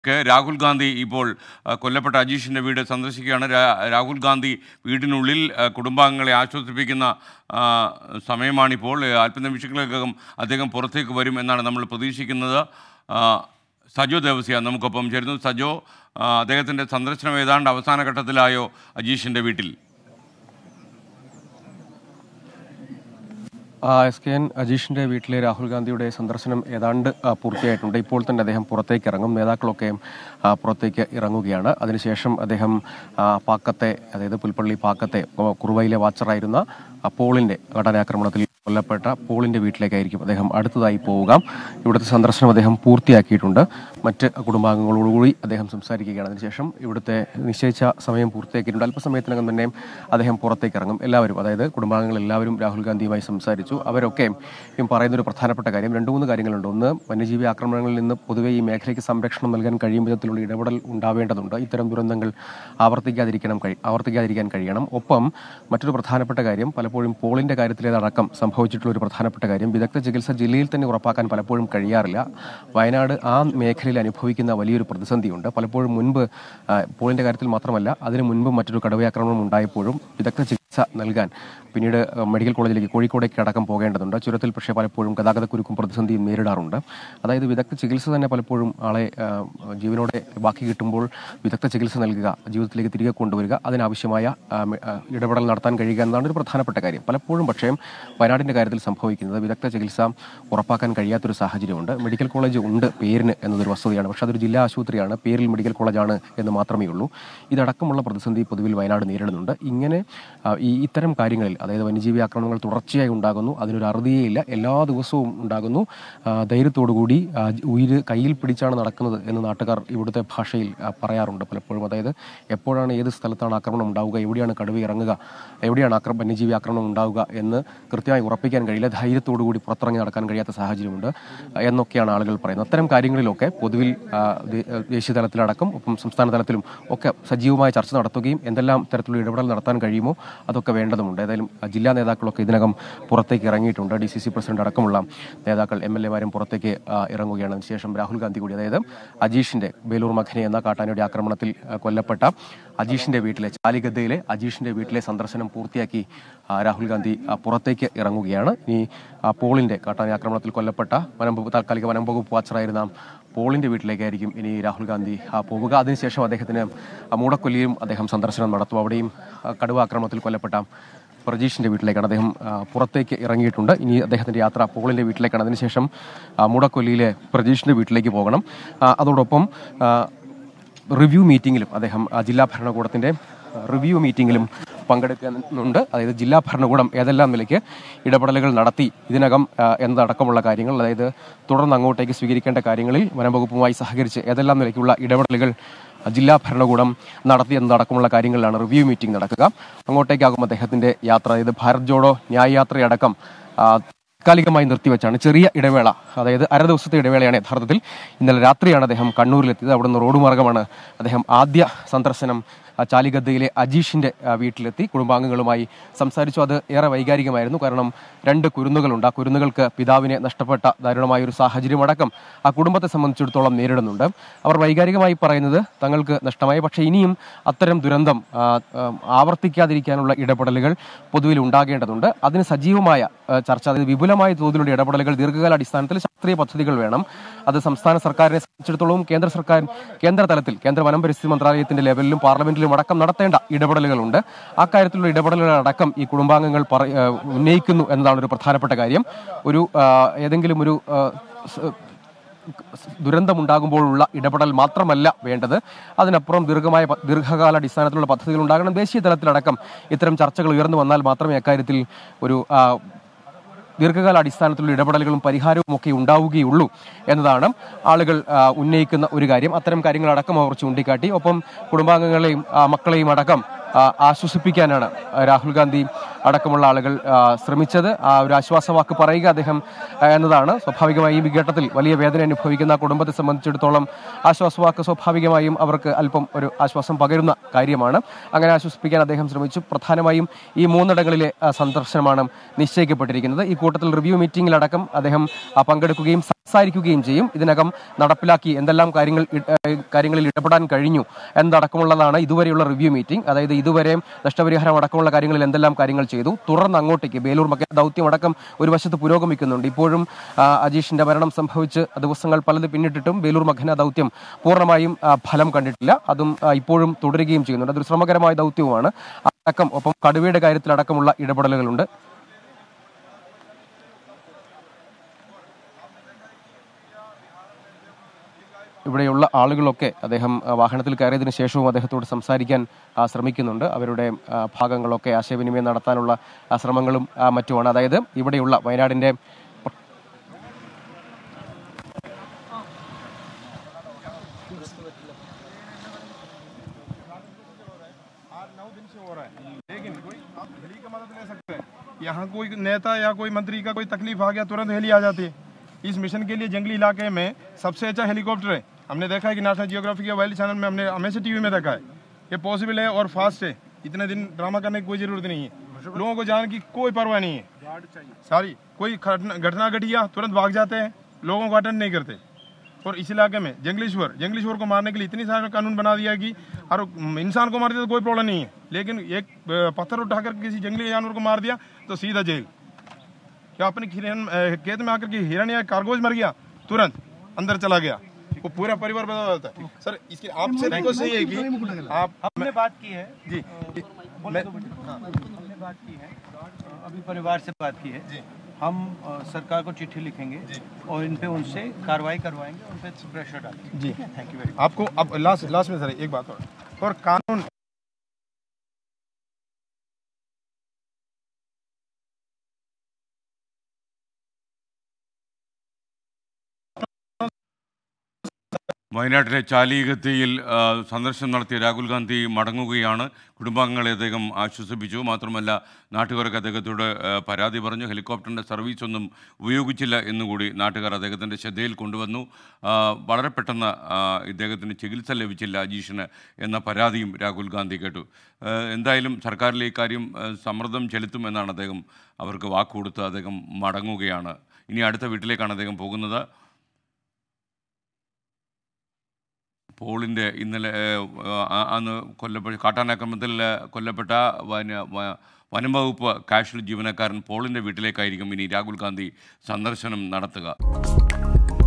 ഒക്കെ രാഹുൽ ഗാന്ധി ഇപ്പോൾ ആ, കൊല്ലപ്പെട്ട അജീഷിൻ്റെ വീട് സന്ദർശിക്കുകയാണ് രാ- രാഹുൽ ഗാന്ധി വീടിനുള്ളിൽ ആ, കുടുംബാംഗങ്ങളെ ആശ്വസിപ്പിക്കുന്ന ആ, സമയമാണിപ്പോൾ ഏ, അല്പനിമിഷങ്ങൾക്കകം അദ്ദേഹം പുറത്തേക്ക് വരും എന്നാണ് നമ്മൾ പ്രതീക്ഷിക്കുന്നത് ആ, സജോ ദേവസ്യ നമുക്കൊപ്പം ചേരുന്നു സജോ ആ, അദ്ദേഹത്തിൻ്റെ സന്ദർശനം ഏതാണ്ട് അവസാന ഘട്ടത്തിലായോ അജീഷിൻ്റെ വീട്ടിൽ ആ, എസ് കെ എൻ അജീഷിന്റെ വീട്ടിലെ രാഹുൽ ഗാന്ധിയുടെ സന്ദർശനം ഏതാണ്ട് ആ, പൂർത്തിയായിട്ടുണ്ട് ഇപ്പോൾ തന്നെ അദ്ദേഹം പുറത്തേക്ക് ഇറങ്ങും നേതാക്കളൊക്കെ ആ, പുറത്തേക്ക് ഇറങ്ങുകയാണ് അതിനുശേഷം അദ്ദേഹം ആ, പാക്കത്തെ അതായത് പുൽപ്പള്ളി പാക്കത്തെ ആ, കുറുവയിലെ വാച്ചറായിരുന്ന ആ, പോളിന്റെ കടനാക്രമണത്തിൽ കൊല്ലപ്പെട്ട പോളിന്റെ വീട്ടിലേക്കായിരിക്കും അദ്ദേഹം അടുത്തതായി പോവുക ഇവിടുത്തെ സന്ദർശനം അദ്ദേഹം പൂർത്തിയാക്കിയിട്ടുണ്ട് മറ്റ് കുടുംബാംഗങ്ങളോടുകൂടി അദ്ദേഹം സംസാരിക്കുകയാണ് അതിനുശേഷം ഇവിടുത്തെ നിശ്ചയിച്ച സമയം പൂർത്തിയാക്കിയിട്ടുണ്ട് അല്പസമയത്തിനകം തന്നെ അദ്ദേഹം പുറത്തേക്ക് ഇറങ്ങും എല്ലാവരും അതായത് കുടുംബാംഗങ്ങൾ എല്ലാവരും രാഹുൽ ഗാന്ധിയുമായി സംസാരിച്ചു അവരൊക്കെ ഈ പറയുന്ന ഒരു പ്രധാനപ്പെട്ട കാര്യം രണ്ട് മൂന്ന് കാര്യങ്ങളുണ്ട് ഒന്ന് വന്യജീവി ആക്രമണങ്ങളിൽ നിന്ന് പൊതുവെ ഈ മേഖലയ്ക്ക് സംരക്ഷണം നൽകാൻ കഴിയും വിധത്തിലുള്ള ഇടപെടൽ ഉണ്ടാവേണ്ടതുണ്ട് ഇത്തരം ദുരന്തങ്ങൾ ആവർത്തിക്കാതിരിക്കണം കഴി ആവർത്തിക്കാതിരിക്കാൻ കഴിയണം ഒപ്പം മറ്റൊരു പ്രധാനപ്പെട്ട കാര്യം പലപ്പോഴും പോളിന്റെ കാര്യത്തിലേതടക്കം സംഭവിച്ചിട്ടുള്ള ഒരു പ്രധാനപ്പെട്ട കാര്യം വിദഗ്ധ ചികിത്സ ജില്ലയിൽ തന്നെ ഉറപ്പാക്കാൻ പലപ്പോഴും കഴിയാറില്ല വയനാട് ആ മേഖലയിൽ അനുഭവിക്കുന്ന വലിയൊരു പ്രതിസന്ധിയുണ്ട് പലപ്പോഴും മുൻപ് ആ, പോളിന്റെ കാര്യത്തിൽ മാത്രമല്ല അതിനു മുൻപ് മറ്റൊരു കടുവയാക്രമണം ഉണ്ടായപ്പോഴും വിദഗ്ധ ചികിത്സ നൽകാൻ പിന്നീട് ആ, മെഡിക്കൽ കോളേജിലേക്ക് കോഴിക്കോടേക്ക് അടക്കം പോകേണ്ടതുണ്ട് ചുരത്തിൽ പക്ഷേ പലപ്പോഴും ഗതാഗതക്കുരുക്കും പ്രതിസന്ധിയും നേരിടാറുണ്ട് അതായത് വിദഗ്ധ ചികിത്സ തന്നെ പലപ്പോഴും ആളെ ആ, ജീവനോടെ ബാക്കി കിട്ടുമ്പോൾ വിദഗ്ധ ചികിത്സ നൽകുക ജീവിതത്തിലേക്ക് തിരികെ കൊണ്ടുവരിക അതിനാവശ്യമായ ആ, മെ- ആ, ഇടപെടൽ നടത്താൻ കഴിയുക എന്നതാണ് ഒരു പ്രധാനപ്പെട്ട കാര്യം പലപ്പോഴും പക്ഷേ വയനാടിന്റെ കാര്യത്തിൽ സംഭവിക്കുന്നത് വിദഗ്ധ ചികിത്സ ഉറപ്പാക്കാൻ കഴിയാത്തൊരു സാഹചര്യമുണ്ട് മെഡിക്കൽ കോളേജ് ഉണ്ട് പേരിന് എന്നതൊരു വസ്തുതയാണ് പക്ഷേ അതൊരു ജില്ലാ ആശുപത്രിയാണ് പേരിൽ മെഡിക്കൽ കോളേജാണ് എന്ന് മാത്രമേ ഉള്ളൂ ഇതടക്കമുള്ള പ്രതിസന്ധി പൊതുവിൽ വയനാട് നേരിടുന്നുണ്ട് ഇങ്ങനെ ആ, ഈ ഇത്തരം കാര്യങ്ങളിൽ അതായത് വന്യജീവി ആക്രമണങ്ങൾ തുടർച്ചയായി ഉണ്ടാകുന്നു അതിനൊരു അറുതിയേയില്ല എല്ലാ ദിവസവും ഉണ്ടാകുന്നു ആ, ധൈര്യത്തോടുകൂടി ആ, ഉയിര് കയ്യിൽ പിടിച്ചാണ് നടക്കുന്നത് എന്ന് നാട്ടുകാർ ഇവിടുത്തെ ഭാഷയിൽ ആ, പറയാറുണ്ട് പലപ്പോഴും അതായത് എപ്പോഴാണ് ഏത് സ്ഥലത്താണ് ആക്രമണം ഉണ്ടാവുക എവിടെയാണ് കടുവ ഇറങ്ങുക എവിടെയാണ് ആക്രമ വന്യജീവി ആക്രമണം ഉണ്ടാവുക എന്ന് കൃത്യമായി ഉറപ്പിക്കാൻ കഴിയില്ല ധൈര്യത്തോടു കൂടി പുറത്തിറങ്ങി നടക്കാൻ കഴിയാത്ത സാഹചര്യമുണ്ട് എന്നൊക്കെയാണ് ആളുകൾ പറയുന്നത് അത്തരം കാര്യങ്ങളിലൊക്കെ പൊതുവിൽ ആ, ദേ- ദേശീയ തലത്തിലടക്കം ഒപ്പം സംസ്ഥാന തലത്തിലും ഒക്കെ സജീവമായ ചർച്ച നടത്തുകയും എന്തെല്ലാം തരത്തിലുള്ള ഇടപെടൽ നടത്താൻ കഴിയുമോ അതൊക്കെ വേണ്ടതുണ്ട് ഏതായാലും ആ, ജില്ലാ നേതാക്കളൊക്കെ ഇതിനകം പുറത്തേക്ക് ഇറങ്ങിയിട്ടുണ്ട് ഡി സി സി പ്രസിഡന്റ് അടക്കമുള്ള നേതാക്കൾ എം എൽ എമാരും പുറത്തേക്ക് ആ, ഇറങ്ങുകയാണ് അതിനുശേഷം രാഹുൽ ഗാന്ധി കൂടി അതായത് അജീഷിന്റെ ബേലൂർ മഖനെ എന്ന കാട്ടാനയുടെ ആക്രമണത്തിൽ ആ, കൊല്ലപ്പെട്ട അജീഷിന്റെ വീട്ടിലെ ചാലിഗദ്ദയിലെ അജീഷിന്റെ വീട്ടിലെ സന്ദർശനം പൂർത്തിയാക്കി ആ, രാഹുൽ ഗാന്ധി ആ, പുറത്തേക്ക് ഇറങ്ങുകയാണ് ഇനി ആ, പോളിന്റെ കാട്ടാന ആക്രമണത്തിൽ കൊല്ലപ്പെട്ട വനം വകുപ്പ് താൽക്കാലിക വനം വകുപ്പ് വാച്ചറായിരുന്ന പോളിന്റെ വീട്ടിലേക്കായിരിക്കും ഇനി രാഹുൽ ഗാന്ധി ആ, പോവുക അതിനുശേഷം അദ്ദേഹത്തിന് ആ, മൂടക്കൊല്ലിയും അദ്ദേഹം സന്ദർശനം നടത്തും അവിടെയും ആ, കടുവ ആക്രമണത്തിൽ കൊല്ലപ്പെട്ട പ്രജീഷിന്റെ വീട്ടിലേക്കാണ് അദ്ദേഹം ആ, പുറത്തേക്ക് ഇറങ്ങിയിട്ടുണ്ട് ഇനി അദ്ദേഹത്തിന്റെ യാത്ര പോളിന്റെ വീട്ടിലേക്കാണ് അതിനുശേഷം ആ, മൂടക്കൊല്ലിയിലെ പ്രജീഷിന്റെ വീട്ടിലേക്ക് പോകണം ആ, അതോടൊപ്പം ആ, റിവ്യൂ മീറ്റിംഗിലും അദ്ദേഹം ആ, ജില്ലാ ഭരണകൂടത്തിന്റെ റിവ്യൂ മീറ്റിംഗിലും പങ്കെടുക്കുന്നുണ്ട് അതായത് ജില്ലാ ഭരണകൂടം ഏതെല്ലാം നിലയ്ക്ക് ഇടപെടലുകൾ നടത്തി ഇതിനകം ആ, എന്നതടക്കമുള്ള കാര്യങ്ങൾ അതായത് തുടർന്ന് അങ്ങോട്ടേക്ക് സ്വീകരിക്കേണ്ട കാര്യങ്ങളിൽ വനംവകുപ്പുമായി സഹകരിച്ച് ഏതെല്ലാം നിലയ്ക്കുള്ള ഇടപെടലുകൾ ജില്ലാ ഭരണകൂടം നടത്തി എന്നതടക്കമുള്ള കാര്യങ്ങളിലാണ് റിവ്യൂ മീറ്റിംഗ് നടക്കുക അങ്ങോട്ടേക്കാകും അദ്ദേഹത്തിന്റെ യാത്ര അതായത് ഭാരത് ജോഡോ ന്യായ യാത്രയടക്കം ആ, താൽക്കാലികമായി നിർത്തിവെച്ചാണ് ചെറിയ ഇടവേള അതായത് അര ദിവസത്തെ ഇടവേളയാണ് യഥാർത്ഥത്തിൽ ഇന്നലെ രാത്രിയാണ് അദ്ദേഹം കണ്ണൂരിലെത്തിയത് അവിടുന്ന് റോഡ് മാർഗമാണ് അദ്ദേഹം ആദ്യ സന്ദർശനം ആ, ചാലിഗദ്ദയിലെ അജീഷിന്റെ ആ, വീട്ടിലെത്തി കുടുംബാംഗങ്ങളുമായി സംസാരിച്ചു അത് ഏറെ വൈകാരികമായിരുന്നു കാരണം രണ്ട് കുരുന്നുകളുണ്ട് ആ കുരുന്നുകൾക്ക് പിതാവിനെ നഷ്ടപ്പെട്ട ദാരുണമായ ഒരു സാഹചര്യമടക്കം ആ കുടുംബത്തെ സംബന്ധിച്ചിടത്തോളം നേരിടുന്നുണ്ട് അവർ വൈകാരികമായി പറയുന്നത് തങ്ങൾക്ക് നഷ്ടമായി പക്ഷേ ഇനിയും അത്തരം ദുരന്തം ആ, ആ, ആവർത്തിക്കാതിരിക്കാനുള്ള ഇടപെടലുകൾ പൊതുവിൽ ഉണ്ടാകേണ്ടതുണ്ട് അതിന് സജീവമായ ആ, ചർച്ച അതായത് വിപുലമായ തോതിലുള്ള ഇടപെടലുകൾ ദീർഘകാല അടിസ്ഥാനത്തിൽ ശാസ്ത്രീയ പദ്ധതികൾ വേണം അത് സംസ്ഥാന സർക്കാരിനെ സംബന്ധിച്ചിടത്തോളം കേന്ദ്ര സർക്കാർ കേന്ദ്ര തലത്തിൽ കേന്ദ്ര വനം പരിസ്ഥിതി മന്ത്രാലയത്തിന്റെ ലെവലിലും പാർലമെന്റിലും അടക്കം നടത്തേണ്ട ഇടപെടലുകളുണ്ട് ആ കാര്യത്തിലുള്ള ഇടപെടലുകൾ അടക്കം ഈ കുടുംബാംഗങ്ങൾ പറ- ആ, ഉന്നയിക്കുന്നു എന്നതാണ് ഒരു പ്രധാനപ്പെട്ട കാര്യം ഒരു ആ, ഏതെങ്കിലും ഒരു ആ, സ്- ദുരന്തമുണ്ടാകുമ്പോഴുള്ള ഇടപെടൽ മാത്രമല്ല വേണ്ടത് അതിനപ്പുറം ദീർഘമായ പ- ദീർഘകാല അടിസ്ഥാനത്തിലുള്ള പദ്ധതികൾ ഉണ്ടാകണം ദേശീയ തലത്തിലടക്കം ഇത്തരം ചർച്ചകൾ ഉയർന്നു വന്നാൽ മാത്രമേ അക്കാര്യത്തിൽ ഒരു ആ, ദീർഘകാല അടിസ്ഥാനത്തിലുള്ള ഇടപെടലുകളും പരിഹാരവും ഒക്കെ ഉണ്ടാവുകയുള്ളൂ എന്നതാണ് ആളുകൾ ആ, ഉന്നയിക്കുന്ന ഒരു കാര്യം അത്തരം കാര്യങ്ങളടക്കം അവർ ചൂണ്ടിക്കാട്ടി ഒപ്പം കുടുംബാംഗങ്ങളെയും ആ, മക്കളെയും അടക്കം ആ, ആശ്വസിപ്പിക്കാനാണ് രാഹുൽ ഗാന്ധി അടക്കമുള്ള ആളുകൾ ആ, ശ്രമിച്ചത് ആ ഒരു ആശ്വാസവാക്ക് പറയുക അദ്ദേഹം ആ, എന്നതാണ് സ്വാഭാവികമായും ഈ ഘട്ടത്തിൽ വലിയ വേദന അനുഭവിക്കുന്ന ആ കുടുംബത്തെ സംബന്ധിച്ചിടത്തോളം ആശ്വാസവാക്ക് സ്വാഭാവികമായും അവർക്ക് അല്പം ഒരു ആശ്വാസം പകരുന്ന കാര്യമാണ് അങ്ങനെ ആശ്വസിപ്പിക്കാൻ അദ്ദേഹം ശ്രമിച്ചു പ്രധാനമായും ഈ മൂന്നിടങ്ങളിലെ ആ, സന്ദർശനമാണ് നിശ്ചയിക്കപ്പെട്ടിരിക്കുന്നത് ഈ കൂട്ടത്തിൽ റിവ്യൂ മീറ്റിംഗിലടക്കം അദ്ദേഹം ആ, പങ്കെടുക്കുകയും സംസാരിക്കുകയും ചെയ്യും ഇതിനകം നടപ്പിലാക്കി എന്തെല്ലാം കാര്യങ്ങൾ ഇ- ഏഹ് കാര്യങ്ങളിൽ ഇടപെടാൻ കഴിഞ്ഞു എന്നടക്കമുള്ളതാണ് ഇതുവരെയുള്ള റിവ്യൂ മീറ്റിംഗ് അതായത് ഇതുവരെ നഷ്ടപരിഹാരം അടക്കമുള്ള കാര്യങ്ങളിൽ എന്തെല്ലാം കാര്യങ്ങൾ ചെയ്തു തുടർന്ന് അങ്ങോട്ടേക്ക് ബേലൂർ മക്കേ ദൗത്യം അടക്കം ഒരു വശത്ത് പുരോഗമിക്കുന്നുണ്ട് ഇപ്പോഴും ആ, അജീഷിന്റെ മരണം സംഭവിച്ച് ദിവസങ്ങൾ പലത് പിന്നിട്ടിട്ടും ബേലൂർ മഖന ദൗത്യം പൂർണ്ണമായും ആ, ഫലം കണ്ടിട്ടില്ല അതും ആ, ഇപ്പോഴും തുടരുകയും ചെയ്യുന്നുണ്ട് അതൊരു ശ്രമകരമായ ദൗത്യവുമാണ് അടക്കം ഒപ്പം കടുവയുടെ കാര്യത്തിലടക്കമുള്ള ഇടപെടലുകളുണ്ട് ഇവിടെയുള്ള ആളുകളൊക്കെ അദ്ദേഹം ആ, വാഹനത്തിൽ കയറിയതിനു ശേഷവും അദ്ദേഹത്തോട് സംസാരിക്കാൻ ആ, ശ്രമിക്കുന്നുണ്ട് അവരുടെ ആ, ഭാഗങ്ങളൊക്കെ ആശയവിനിമയം നടത്താനുള്ള ആ, ശ്രമങ്ങളും ആ, മറ്റുമാണ് അതായത് ഇവിടെയുള്ള വയനാടിന്റെ लेकिन कोई आप हेली का मदद ले सकते हैं यहाँ कोई नेता या कोई मंत्री का कोई तकलीफ आ गया तुरंत हेली आ जाती है इस मिशन के लिए जंगली इलाके में सबसे अच्छा हेलीकॉप्टर है हमने देखा है कि नेशनल जियोग्राफी के वाइल्ड चैनल में हमने हमेशा टीवी में देखा है ये पॉसिबल है और फास्ट है इतने दिन ड्रामा करने की कोई जरूरत नहीं है लोगों को जाने की कोई परवाह नहीं है सारी कोई घटना घटना घटिया तुरंत भाग जाते हैं लोगों को अटेंड नहीं करते और इस इलाके में जंगलीश्वर जंगलीश्वर को मारने के लिए इतनी सारा कानून बना दिया कि और इंसान को मार दिया तो कोई प्रॉब्लम नहीं है लेकिन एक अ, पत्थर उठाकर किसी जंगली जानवर को मार दिया तो सीधा जेल क्या अपने हिरन अ, खेत में आकर के हिरन या कारगोज मर गया तुरंत अंदर चला गया वो पूरा परिवार बता जाता है सर इसकी आपसे रिक्वेस्ट यही है कि आप हमने बात की है जी मैं हमने बात की है अभी परिवार से बात की है हम अ, सरकार को चिट्ठी लिखेंगे और इन पे उनसे कार्रवाई करवाएंगे उन पे प्रेशर डालेंगे जी थैंक यू वेरी आपको अब लास्ट लास्ट में सर एक बात और और कानून വയനാട്ടിലെ ചാലീകത്തിയിൽ ആ, സന്ദർശനം നടത്തിയ രാഹുൽ ഗാന്ധി മടങ്ങുകയാണ് കുടുംബാംഗങ്ങളെ അദ്ദേഹം ആശ്വസിപ്പിച്ചു മാത്രമല്ല നാട്ടുകാർക്ക് അദ്ദേഹത്തോട് ആ, പരാതി പറഞ്ഞു ഹെലികോപ്റ്ററിൻ്റെ സർവീസ് ഒന്നും ഉപയോഗിച്ചില്ല എന്നുകൂടി നാട്ടുകാർ അദ്ദേഹത്തിൻ്റെ ശ്രദ്ധയിൽ കൊണ്ടുവന്നു ആ, വളരെ പെട്ടെന്ന് ആ, ഇദ്ദേഹത്തിന് ചികിത്സ ലഭിച്ചില്ല അജീഷിന് എന്ന പരാതിയും രാഹുൽ ഗാന്ധി കേട്ടു ആ, എന്തായാലും സർക്കാരിലെ ഇക്കാര്യം ആ, സമ്മർദ്ദം ചെലുത്തുമെന്നാണ് അദ്ദേഹം അവർക്ക് വാക്കുകൊടുത്ത് അദ്ദേഹം മടങ്ങുകയാണ് ഇനി അടുത്ത വീട്ടിലേക്കാണ് അദ്ദേഹം പോകുന്നത് പോളിൻ്റെ ഇന്നലെ ഏഹ്, ആ- അന്ന് കൊല്ലപ്പെട്ട കാട്ടാനാക്രമണത്തിൽ ഏഹ്, കൊല്ലപ്പെട്ട വന വ- വനം വകുപ്പ് കാഷ്വൽ ജീവനക്കാരൻ പോളിൻ്റെ വീട്ടിലേക്കായിരിക്കും ഇനി രാഹുൽ ഗാന്ധി സന്ദർശനം നടത്തുക